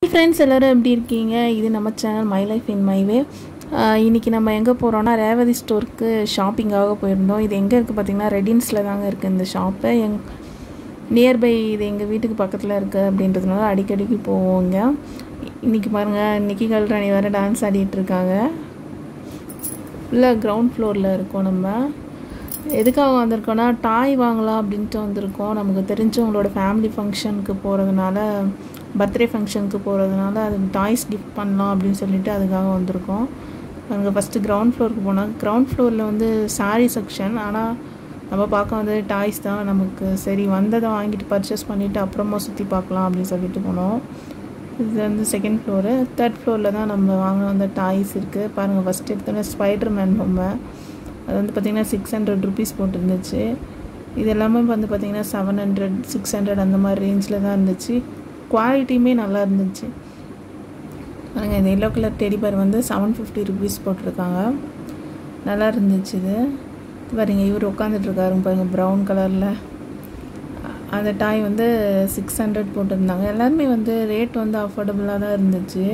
friends எல்லோரும் எப்படி இருக்கீங்க இது நம்ம channel my life in my way இன்றைக்கி நம்ம எங்கே போகிறோன்னா ரேவதி ஸ்டோருக்கு ஷாப்பிங்காக போயிருந்தோம் இது எங்கே இருக்குது பார்த்திங்கன்னா ரெடின்ஸில் தாங்க இருக்குது இந்த ஷாப்பு எங் நியர்பை இது எங்கள் வீட்டுக்கு பக்கத்தில் இருக்குது அப்படின்றதுனால அடிக்கடிக்கு போவோங்க இன்றைக்கி பாருங்கள் நிக்கி கல்ராணி வேறு டான்ஸ் ஆடிட்டு இருக்காங்க ஃபுல்லாக கிரவுண்ட் ஃப்ளோரில் இருக்கோம் நம்ம எதுக்காக வந்திருக்கோன்னா டாய் வாங்கலாம் அப்படின்ட்டு வந்திருக்கோம் நமக்கு தெரிஞ்சவங்களோட ஃபேமிலி ஃபங்க்ஷனுக்கு போகிறதுனால பர்த்டே ஃபங்க்ஷனுக்கு போகிறதுனால அதுக்கு டாய்ஸ் கிஃப்ட் பண்ணலாம் அப்படின்னு சொல்லிட்டு அதுக்காக வந்திருக்கோம் அங்கே ஃபஸ்ட்டு கிரவுண்ட் ஃப்ளோருக்கு போனால் கிரவுண்ட் ஃப்ளோரில் வந்து சாரீ செக்ஷன் ஆனால் நம்ம பார்க்க வந்து டாய்ஸ் தான் நமக்கு சரி வந்ததை வாங்கிட்டு பர்ச்சேஸ் பண்ணிவிட்டு அப்புறமா சுற்றி பார்க்கலாம் அப்படின்னு சொல்லிட்டு போனோம் இது வந்து செகண்ட் ஃப்ளோரு தேர்ட் ஃப்ளோரில் தான் நம்ம வாங்கின அந்த டாய்ஸ் இருக்குது பாருங்கள் ஃபஸ்ட் எடுத்தோன்னே ஸ்பைடர் மேன் பொம்மை அது வந்து பார்த்திங்கன்னா சிக்ஸ் ஹண்ட்ரட் ருபீஸ் போட்டிருந்துச்சு இது எல்லாமே வந்து பார்த்திங்கன்னா செவன் ஹண்ட்ரட் சிக்ஸ் ஹண்ட்ரட் அந்த மாதிரி ரேஞ்சில் தான் இருந்துச்சு குவாலிட்டியுமே நல்லா இருந்துச்சு பாருங்கள் இந்த எல்லோ கலர் டெடி பேர் வந்து செவன் ஃபிஃப்டி ருபீஸ் போட்டிருக்காங்க நல்லா இருந்துச்சு இது பாருங்க இவர் உட்காந்துட்ருக்காருங்க பாருங்கள் ப்ரௌன் கலரில் அந்த டாய் வந்து சிக்ஸ் ஹண்ட்ரட் போட்டிருந்தாங்க எல்லாருமே வந்து ரேட் வந்து அஃபோர்டபுளாக தான் இருந்துச்சு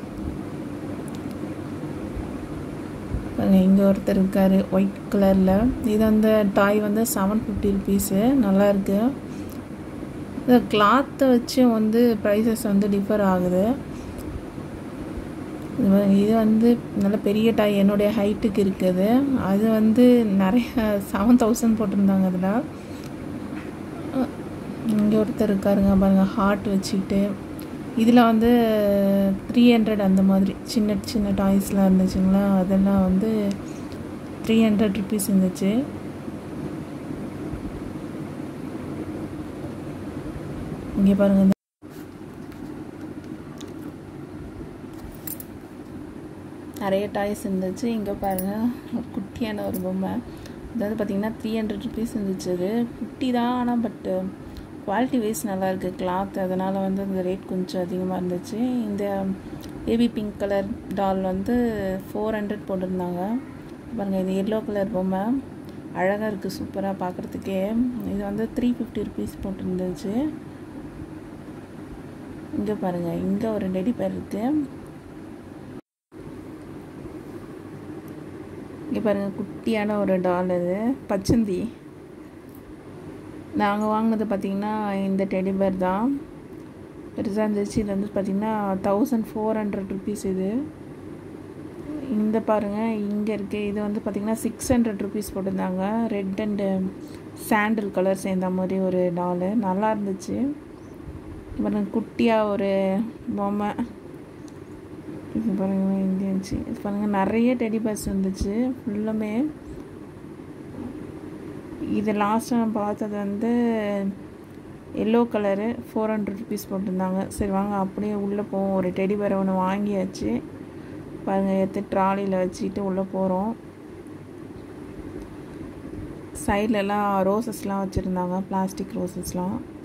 இங்கே ஒருத்தர் இருக்கார் ஒயிட் கலரில் இது அந்த டாய் வந்து செவன் ஃபிஃப்டி ருபீஸு நல்லாயிருக்கு இந்த கிளாத்தை வச்சு வந்து ப்ரைஸஸ் வந்து டிஃபர் ஆகுது இது வந்து நல்ல பெரிய டாய் என்னுடைய ஹைட்டுக்கு இருக்குது அது வந்து நிறைய செவன் தௌசண்ட் போட்டிருந்தாங்க அதில் இங்கே ஒருத்தர் இருக்காருங்க பாருங்கள் ஹார்ட் வச்சுக்கிட்டு இதில் வந்து த்ரீ ஹண்ட்ரட் அந்த மாதிரி சின்ன சின்ன டாய்ஸ்லாம் இருந்துச்சுங்களா அதெல்லாம் வந்து த்ரீ ஹண்ட்ரட் ருபீஸ் இருந்துச்சு இங்கே பாருங்கள் நிறைய டாய்ஸ் இருந்துச்சு இங்கே பாருங்கள் குட்டியான ஒரு பொம்மை இது வந்து பார்த்திங்கன்னா த்ரீ ஹண்ட்ரட் ருபீஸ் இருந்துச்சு அது குட்டி தான் ஆனால் பட்டு குவாலிட்டி வைஸ் நல்லாயிருக்கு கிளாத் அதனால் வந்து அந்த ரேட் கொஞ்சம் அதிகமாக இருந்துச்சு இந்த பேபி பிங்க் கலர் டால் வந்து ஃபோர் ஹண்ட்ரட் போட்டிருந்தாங்க பாருங்கள் இது எல்லோ கலர் பொம்மை அழகாக இருக்குது சூப்பராக பார்க்குறதுக்கே இது வந்து த்ரீ ஃபிஃப்டி ருபீஸ் போட்டிருந்துச்சு இங்கே பாருங்கள் இங்கே ஒரு டெடி பேர் இருக்குது இங்கே பாருங்கள் குட்டியான ஒரு டால் இது பச்சந்தி நாங்கள் வாங்கினது பார்த்திங்கன்னா இந்த டெடிபேர் தான் பெருசாக இருந்துச்சு இது வந்து பார்த்திங்கன்னா தௌசண்ட் ஃபோர் ஹண்ட்ரட் ருபீஸ் இது இந்த பாருங்கள் இங்கே இருக்குது இது வந்து பார்த்திங்கன்னா சிக்ஸ் ஹண்ட்ரட் ருபீஸ் போட்டிருந்தாங்க ரெட் அண்டு சாண்டில் கலர் சேர்ந்த மாதிரி ஒரு டாலு நல்லா இருந்துச்சு பாருங்க குட்டியாக ஒரு பொம்மை இது பாருங்கள் இங்கே இருந்துச்சு இது பாருங்கள் நிறைய டெடி பேர்ஸ் இருந்துச்சு ஃபுல்லுமே இது லாஸ்ட்டாக நான் பார்த்தது வந்து yellow colour four hundred rupees போட்டிருந்தாங்க சரி வாங்க அப்படியே உள்ளே போவோம் ஒரு டெடி பேரை ஒன்று வாங்கியாச்சு பாருங்கள் எடுத்து ட்ராலியில் வச்சுக்கிட்டு உள்ளே போகிறோம் சைட்லலாம் ரோசஸ்லாம் வச்சுருந்தாங்க பிளாஸ்டிக் ரோசஸ்லாம்